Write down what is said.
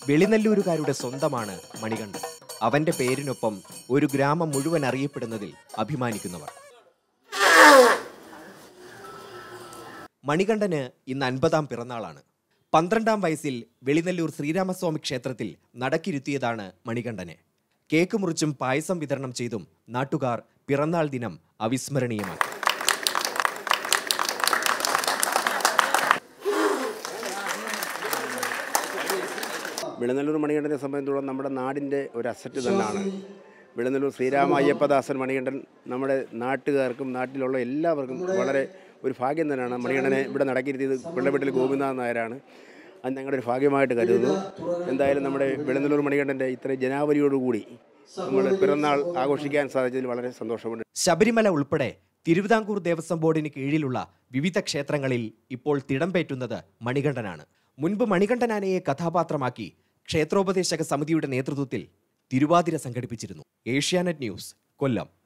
വെളിനല്ലൂരുകാരുടെ സ്വന്തമാണ് മണികണ്ഠൻ അവന്റെ പേരിനൊപ്പം ഒരു ഗ്രാമം മുഴുവൻ അറിയപ്പെടുന്നതിൽ അഭിമാനിക്കുന്നവർ മണികണ്ഠന് ഇന്ന് അൻപതാം പിറന്നാളാണ് പന്ത്രണ്ടാം വയസ്സിൽ വെളിനല്ലൂർ ശ്രീരാമസ്വാമി ക്ഷേത്രത്തിൽ നടക്കിരുത്തിയതാണ് മണികണ്ഠനെ കേക്ക് മുറിച്ചും പായസം വിതരണം ചെയ്തും നാട്ടുകാർ പിറന്നാൾ ദിനം അവിസ്മരണീയമാക്കി വിളനല്ലൂർ മണികണ്ഠനെ സംബന്ധിച്ചിടത്തോളം നമ്മുടെ നാടിൻ്റെ ഒരു അസറ്റ് തന്നെയാണ് വിളനല്ലൂർ ശ്രീരാമ അയ്യപ്പദാസൻ മണികണ്ഠൻ നമ്മുടെ നാട്ടുകാർക്കും നാട്ടിലുള്ള എല്ലാവർക്കും വളരെ ഒരു ഭാഗ്യം തന്നെയാണ് മണികണ്ഠനെ ഇവിടെ നടക്കിയിരുത്തിയത് പിള്ളവീട്ടിൽ ഗോപിനാഥ് നായരാണ് അത് ഞങ്ങളുടെ ഒരു ഭാഗ്യമായിട്ട് കരുതുന്നു എന്തായാലും നമ്മുടെ വിളനല്ലൂർ മണികണ്ഠൻ്റെ ഇത്രയും ജനാവലിയോടുകൂടി നമ്മൾ പിറന്നാൾ ആഘോഷിക്കാൻ സാധിച്ചതിൽ വളരെ സന്തോഷമുണ്ട് ശബരിമല ഉൾപ്പെടെ തിരുവിതാംകൂർ ദേവസ്വം ബോർഡിന് കീഴിലുള്ള വിവിധ ക്ഷേത്രങ്ങളിൽ ഇപ്പോൾ തിടംപേറ്റുന്നത് മണികണ്ഠനാണ് മുൻപ് മണികണ്ഠനാനയെ കഥാപാത്രമാക്കി ക്ഷേത്രോപദേശക സമിതിയുടെ നേതൃത്വത്തിൽ തിരുവാതിര സംഘടിപ്പിച്ചിരുന്നു ഏഷ്യാനെറ്റ് ന്യൂസ് കൊല്ലം